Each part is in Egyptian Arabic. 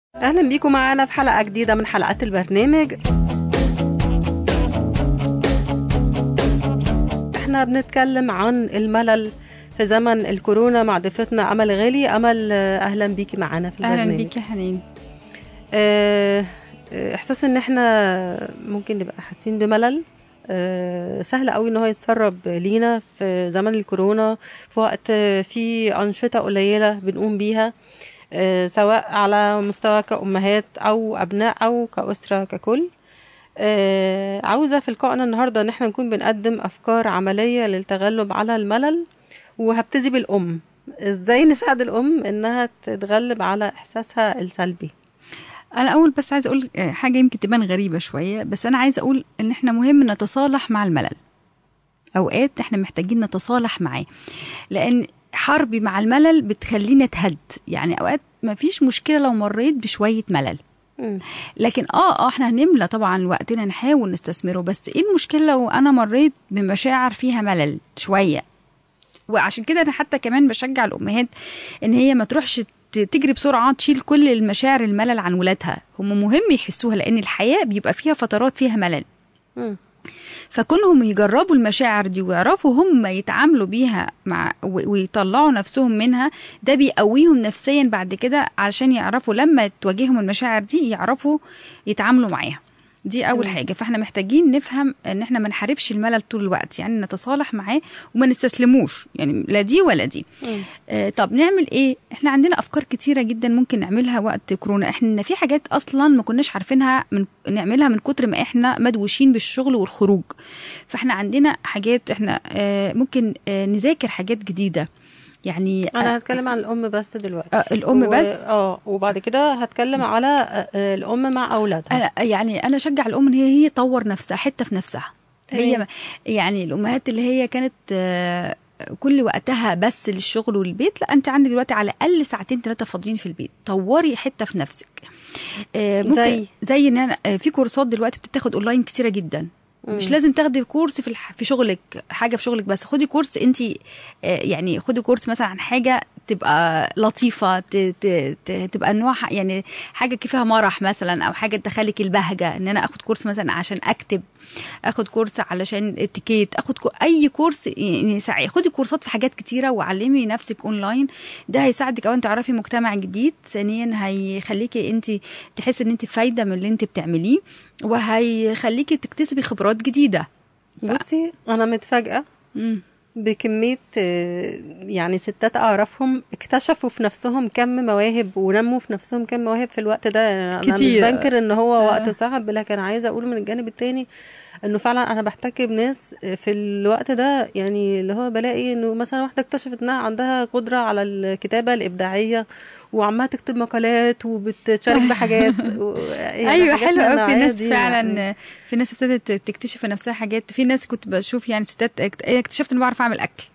اهلا بيكم معانا في حلقه جديده من حلقات البرنامج احنا بنتكلم عن الملل في زمن الكورونا مع ضيفتنا امل غالي امل آه، اهلا بيكي معانا في البرنامج اهلا بيكي يا حنين آه، آه، احساس ان احنا ممكن نبقى حاسين بملل آه، سهل قوي ان هو يتسرب لينا في زمن الكورونا في وقت آه، في انشطه قليله بنقوم بيها آه، سواء على مستوى كأمهات أو أبناء أو كأسرة ككل آه، عاوزة في لقائنا النهاردة إن احنا نكون بنقدم أفكار عملية للتغلب على الملل وهبتدي بالأم إزاي نساعد الأم إنها تتغلب على إحساسها السلبي انا اول بس عايزه اقول آه، حاجه يمكن تبان غريبه شويه بس انا عايزه اقول ان احنا مهم نتصالح مع الملل اوقات احنا محتاجين نتصالح معاه لان حربي مع الملل بتخليني اتهد يعني اوقات ما فيش مشكله لو مريت بشويه ملل لكن اه اه احنا هنملى طبعا وقتنا نحاول نستثمره بس ايه المشكله لو انا مريت بمشاعر فيها ملل شويه وعشان كده انا حتى كمان بشجع الامهات ان هي ما تروحش ت- تجري بسرعه تشيل كل المشاعر الملل عن ولادها هم مهم يحسوها لان الحياه بيبقى فيها فترات فيها ملل مم. فكونهم يجربوا المشاعر دي ويعرفوا هم يتعاملوا بيها مع و- ويطلعوا نفسهم منها ده بيقويهم نفسيا بعد كده علشان يعرفوا لما تواجههم المشاعر دي يعرفوا يتعاملوا معاها دي اول تمام. حاجه فاحنا محتاجين نفهم ان احنا ما نحاربش الملل طول الوقت يعني نتصالح معاه وما نستسلموش يعني لا دي ولا دي مم. آه، طب نعمل ايه احنا عندنا افكار كتيره جدا ممكن نعملها وقت كورونا احنا في حاجات اصلا ما كناش عارفينها من نعملها من كتر ما احنا مدوشين بالشغل والخروج فاحنا عندنا حاجات احنا آه، ممكن آه، نذاكر حاجات جديده يعني أنا آه، هتكلم عن الأم بس دلوقتي آه، الأم و- بس؟ اه وبعد كده هتكلم على آه، آه، الأم مع أولادها انا يعني انا اشجع الام ان هي هي تطور نفسها حته في نفسها هي تمام. يعني الامهات اللي هي كانت آه، كل وقتها بس للشغل والبيت لا انت عندك دلوقتي على الاقل ساعتين ثلاثه فاضيين في البيت طوري حته في نفسك آه، ممكن زي؟ زي, زي ان انا آه، في كورسات دلوقتي بتتاخد اونلاين كتيره جدا مش مم. لازم تاخدي كورس في الح... في شغلك حاجه في شغلك بس خدي كورس انت يعني خدي كورس مثلا عن حاجه تبقى لطيفه ت... ت... ت... تبقى نوعها يعني حاجه كده فيها مرح مثلا او حاجه تدخلك البهجه ان انا اخد كورس مثلا عشان اكتب اخد كورس علشان اتيكيت اخد كو... اي كورس يعني سع- خدي كورسات في حاجات كتيره وعلمي نفسك اونلاين ده هيساعدك اولا تعرفي مجتمع جديد ثانيا هيخليكي انت تحسي ان انت فايده من اللي انت بتعمليه وهيخليكي تكتسبي خبرات جديده بصي أنا متفاجئة مم. بكمية آه، يعني ستات أعرفهم اكتشفوا في نفسهم كم مواهب ونموا في نفسهم كم مواهب في الوقت ده أنا أنا مش كتير. بنكر إن هو آه. وقت صعب لكن عايزة أقول من الجانب التاني إنه فعلا أنا بحتك بناس في الوقت ده يعني اللي هو بلاقي إنه مثلا واحدة اكتشفت إنها عندها قدرة على الكتابة الإبداعية وعمالة تكتب مقالات وبتشارك بحاجات و- يعني ايوه حاجات حلو قوي في مناعية ناس دي فعلا يعني. في ناس ابتدت تكتشف في نفسها حاجات في ناس كنت بشوف يعني ستات اكت- إيه، اكتشفت اني بعرف اعمل اكل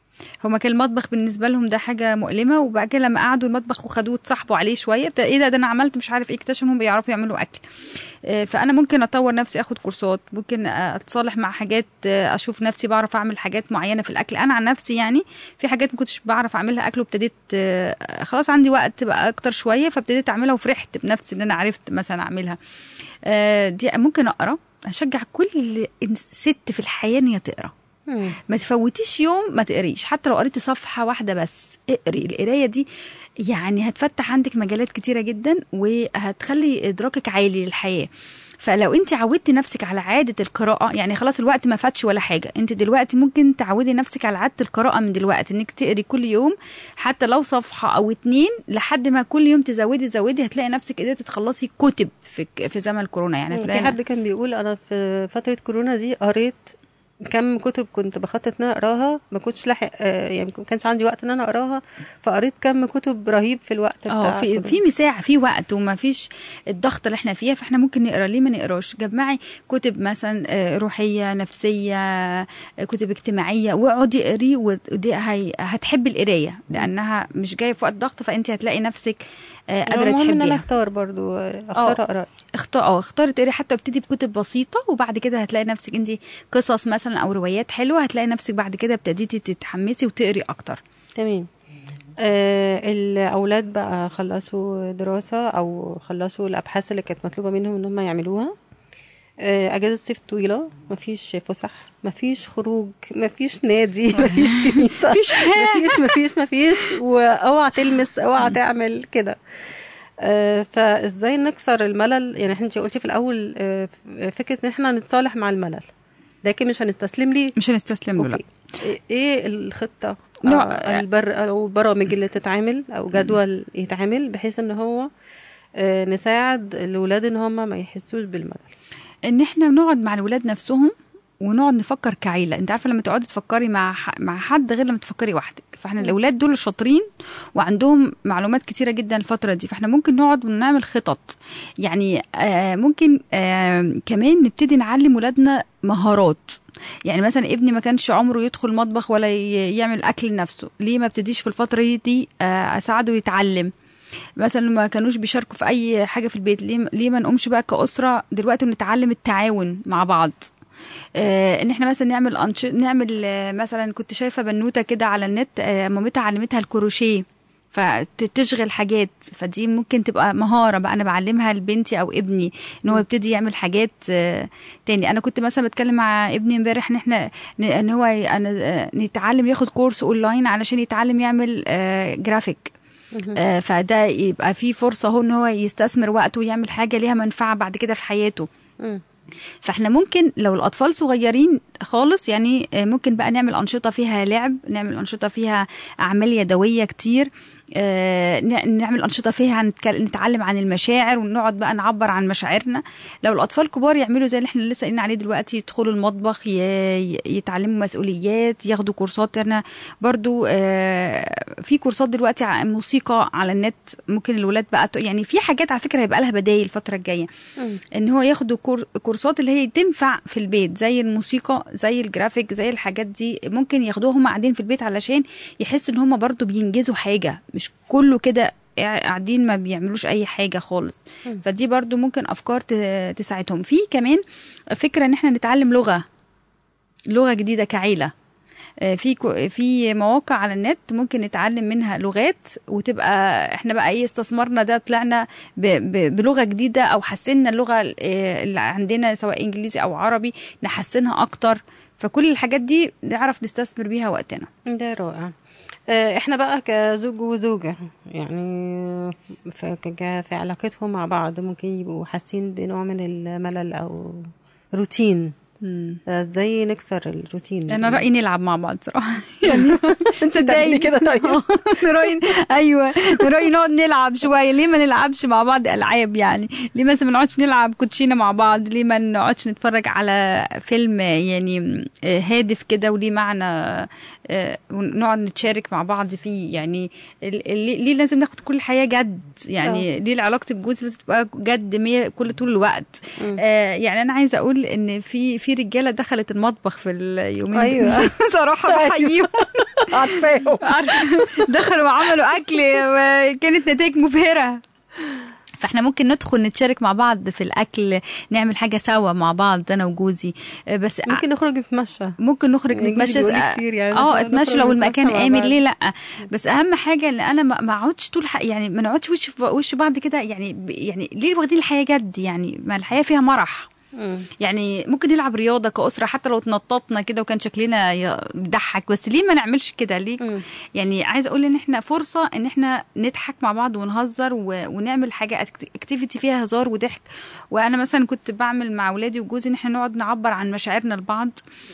هما كان المطبخ بالنسبه لهم ده حاجه مؤلمه وبعد كده لما قعدوا المطبخ وخدوه اتصاحبوا عليه شويه ابتدى ايه ده ده انا عملت مش عارف ايه اكتشفوا انهم بيعرفوا يعملوا اكل آه، فانا ممكن اطور نفسي اخد كورسات ممكن آه، اتصالح مع حاجات آه، اشوف نفسي بعرف اعمل حاجات معينه في الاكل انا عن نفسي يعني في حاجات ما كنتش بعرف اعملها اكل وابتديت آه، خلاص عندي وقت بقى اكتر شويه فابتديت اعملها وفرحت بنفسي ان انا عرفت مثلا اعملها آه، دي ممكن اقرا اشجع كل ست في الحياه ان هي تقرا مم. ما تفوتيش يوم ما تقريش حتى لو قريتي صفحة واحدة بس اقري القراية دي يعني هتفتح عندك مجالات كتيرة جدا وهتخلي إدراكك عالي للحياة فلو انت عودتي نفسك على عادة القراءة يعني خلاص الوقت ما فاتش ولا حاجة انت دلوقتي ممكن تعودي نفسك على عادة القراءة من دلوقتي انك تقري كل يوم حتى لو صفحة او اتنين لحد ما كل يوم تزودي تزودي هتلاقي نفسك قدرتي تخلصي كتب في في زمن الكورونا يعني في هتلاقي حد كان بيقول انا في فتره كورونا دي قريت كم كتب كنت بخطط ان انا اقراها ما كنتش لاحق آه، يعني ما كانش عندي وقت ان انا اقراها فقريت كم كتب رهيب في الوقت اه بتاع في كورونا. في مساحه في وقت وما فيش الضغط اللي احنا فيها فاحنا ممكن نقرا ليه ما نقراش جمعي كتب مثلا آه، روحيه نفسيه آه، كتب اجتماعيه واقعدي اقري ودي هي هتحبي القرايه لانها مش جايه في وقت ضغط فانت هتلاقي نفسك آه، قادره المهم ان انا تحبيها اختار برضو آه، آه. اختار اقرا اختار اه اختاري تقري حتى ابتدي بكتب بسيطه وبعد كده هتلاقي نفسك انت قصص مثلا او روايات حلوه هتلاقي نفسك بعد كده ابتديتي تتحمسي وتقري اكتر تمام آه، الاولاد بقى خلصوا دراسه او خلصوا الابحاث اللي كانت مطلوبه منهم ان هم يعملوها آه، اجازه صيف طويله مفيش فسح مفيش خروج مفيش نادي مفيش كنيسه مفيش مفيش مفيش مفيش واوعى تلمس اوعى تعمل كده آه، فازاي نكسر الملل يعني احنا انت قلتي في الاول آه، فكره ان احنا نتصالح مع الملل لكن مش هنستسلم ليه مش هنستسلم له لا اوكي إيه- ايه الخطه نوع- أو البر او البرامج اللي تتعمل او جدول يتعمل بحيث ان هو آه، نساعد الاولاد ان هم ما يحسوش بالملل ان احنا نقعد مع الولاد نفسهم ونقعد نفكر كعيله انت عارفه لما تقعدي تفكري مع ح- مع حد غير لما تفكري وحدك فاحنا الاولاد دول شاطرين وعندهم معلومات كتيره جدا الفتره دي فاحنا ممكن نقعد ونعمل خطط يعني آه ممكن آه كمان نبتدي نعلم ولادنا مهارات يعني مثلا ابني ما كانش عمره يدخل مطبخ ولا ي- يعمل اكل لنفسه ليه ما ابتديش في الفتره دي آه اساعده يتعلم مثلا ما كانوش بيشاركوا في اي حاجه في البيت ليه ليه ما نقومش بقى كاسره دلوقتي ونتعلم التعاون مع بعض آه ان احنا مثلا نعمل أنش... نعمل آه مثلا كنت شايفه بنوته كده على النت آه مامتها علمتها الكروشيه فتشغل حاجات فدي ممكن تبقى مهاره بقى انا بعلمها لبنتي او ابني ان هو يبتدي يعمل حاجات آه تاني انا كنت مثلا بتكلم مع ابني امبارح ان احنا ن- ان هو ي- أنا- آه، نتعلم ياخد كورس اونلاين علشان يتعلم يعمل آه جرافيك آه، فده يبقى فيه فرصه هو ان هو يستثمر وقته ويعمل حاجه ليها منفعه بعد كده في حياته مم. فاحنا ممكن لو الاطفال صغيرين خالص يعني آه، ممكن بقى نعمل انشطه فيها لعب نعمل انشطه فيها اعمال يدويه كتير آه، ن- نعمل انشطه فيها نتكل- نتعلم عن المشاعر ونقعد بقى نعبر عن مشاعرنا لو الاطفال كبار يعملوا زي اللي احنا لسه قلنا عليه دلوقتي يدخلوا المطبخ ي- ي- يتعلموا مسؤوليات ياخدوا كورسات انا برضو آه، في كورسات دلوقتي ع- موسيقى على النت ممكن الولاد بقى ت- يعني في حاجات على فكره هيبقى لها بدايل الفتره الجايه مم. ان هو ياخدوا كور- كورسات اللي هي تنفع في البيت زي الموسيقى زي الجرافيك زي الحاجات دي ممكن ياخدوها هم قاعدين في البيت علشان يحسوا ان هم برضو بينجزوا حاجه مش كله كده قاع- قاعدين ما بيعملوش اي حاجه خالص مم. فدي برضو ممكن افكار ت- تساعدهم في كمان فكره ان احنا نتعلم لغه لغه جديده كعيله آه، في كو- في مواقع على النت ممكن نتعلم منها لغات وتبقى احنا بقى ايه استثمرنا ده طلعنا ب- ب- بلغه جديده او حسنا اللغه آه، اللي عندنا سواء انجليزي او عربي نحسنها اكتر فكل الحاجات دي نعرف نستثمر بيها وقتنا ده رائع آه، احنا بقى كزوج وزوجة يعني في, ك- في علاقتهم مع بعض ممكن يبقوا حاسين بنوع من الملل او روتين ازاي نكسر الروتين انا رايي نلعب مع بعض صراحه يعني انت بتعملي كده طيب رايي ايوه رايي نقعد نلعب شويه ليه ما نلعبش مع بعض العاب يعني ليه مثلا ما نقعدش نلعب كوتشينه مع بعض ليه ما نقعدش نتفرج على فيلم يعني آه، هادف كده وليه معنى آه، ونقعد نتشارك مع بعض فيه يعني ال- ال- ليه لازم ناخد كل الحياه جد يعني ليه علاقتي بجوزي لازم تبقى جد مية كل طول الوقت آه يعني انا عايزه اقول ان في في رجاله دخلت المطبخ في اليومين أيوة. دول. صراحه بحييهم عارفاهم عارفة، دخلوا وعملوا اكل وكانت نتائج مبهره فاحنا ممكن ندخل نتشارك مع بعض في الاكل نعمل حاجه سوا مع بعض انا وجوزي آه، بس ممكن نخرج نتمشى ممكن نخرج يعني نتمشى جوزي بيقول لي كتير يعني اه إحنا اتمشى نخرج لو نتمشى المكان مع امن بعض. ليه لا بس اهم حاجه ان انا ما ما اقعدش طول ح... يعني ما نقعدش وش في وش بعض كده يعني ب- يعني ليه واخدين الحياه جد يعني ما الحياه فيها مرح مم. يعني ممكن نلعب رياضه كاسره حتى لو اتنططنا كده وكان شكلنا ي- يضحك بس ليه ما نعملش كده ليه مم. يعني عايزه اقول ان احنا فرصه ان احنا نضحك مع بعض ونهزر و... ونعمل حاجه اكتيفيتي فيها هزار وضحك وانا مثلا كنت بعمل مع اولادي وجوزي ان احنا نقعد نعبر عن مشاعرنا لبعض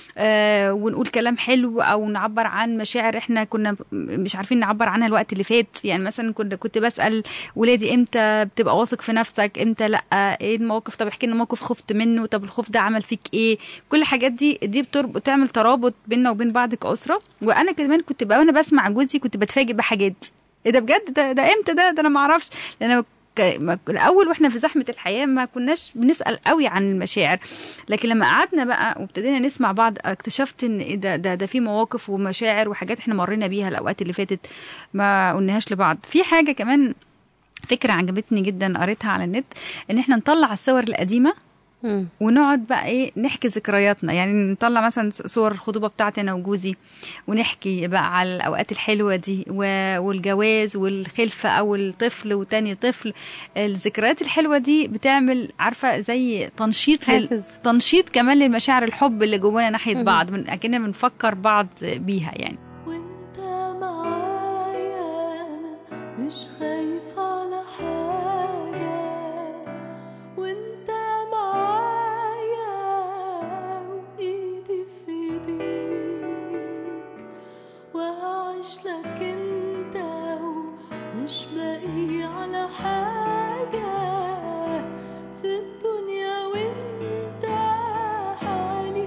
آه ونقول كلام حلو او نعبر عن مشاعر احنا كنا مش عارفين نعبر عنها الوقت اللي فات يعني مثلا كنت كنت بسال ولادي امتى بتبقى واثق في نفسك امتى لا ايه المواقف طب احكي لنا موقف خفت منه طب الخوف ده عمل فيك ايه كل الحاجات دي دي بتربط تعمل ترابط بيننا وبين بعض كاسره وانا كمان كنت بقى وانا بسمع جوزي كنت بتفاجئ بحاجات ايه ده بجد ده, ده امتى ده ده انا ما اعرفش لان انا ك- ما- الاول واحنا في زحمه الحياه ما كناش بنسال قوي عن المشاعر لكن لما قعدنا بقى وابتدينا نسمع بعض اكتشفت ان إيه ده ده, ده في مواقف ومشاعر وحاجات احنا مرينا بيها الاوقات اللي فاتت ما قلناهاش لبعض في حاجه كمان فكره عجبتني جدا قريتها على النت ان احنا نطلع الصور القديمه مم. ونقعد بقى ايه نحكي ذكرياتنا يعني نطلع مثلا صور الخطوبه بتاعتي انا وجوزي ونحكي بقى على الاوقات الحلوه دي و- والجواز والخلفه او الطفل وتاني طفل الذكريات الحلوه دي بتعمل عارفه زي تنشيط لل... حافز. تنشيط كمان للمشاعر الحب اللي جوانا ناحيه مهم. بعض من اكننا بنفكر بعض بيها يعني وانت معايا انا مش خايف على حاجة وانت معايا وايدي في ايديك وهعيش لك انت ومش باقي على حاجة في الدنيا وانت حالي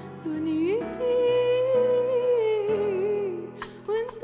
ودنيتي وانت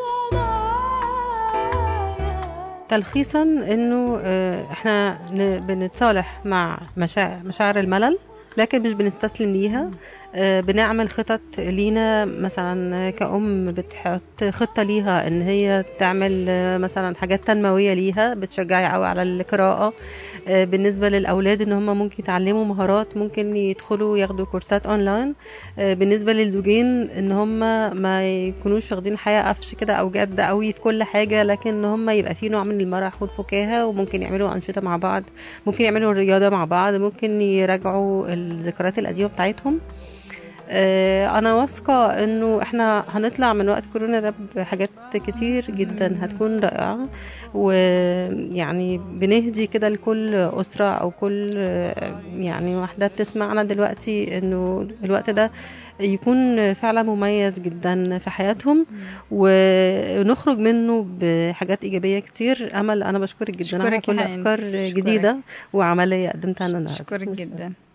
معايا تلخيصا انه آه، احنا ن- بنتصالح مع مشاعر, مشاعر الملل لكن مش بنستسلم ليها آه، بنعمل خطط لينا مثلا كأم بتحط خطة ليها ان هي تعمل آه، مثلا حاجات تنموية ليها بتشجعي قوي على القراءة آه، بالنسبة للأولاد ان هم ممكن يتعلموا مهارات ممكن يدخلوا ياخدوا كورسات اونلاين آه، بالنسبة للزوجين ان هم ما يكونوش واخدين حياة قفش كده او جد قوي في كل حاجة لكن ان هم يبقى في نوع من المرح والفكاهة وممكن يعملوا أنشطة مع بعض ممكن يعملوا الرياضة مع بعض ممكن يراجعوا الذكريات القديمة بتاعتهم آه، انا واثقه انه احنا هنطلع من وقت كورونا ده بحاجات كتير جدا هتكون رائعه ويعني بنهدي كده لكل اسره او كل آه، يعني واحده بتسمعنا دلوقتي انه الوقت ده يكون فعلا مميز جدا في حياتهم ونخرج منه بحاجات ايجابيه كتير امل انا بشكرك جدا على أشكرك يا كل حنان. افكار أشكرك. جديده وعمليه قدمتها لنا النهارده اشكرك جدا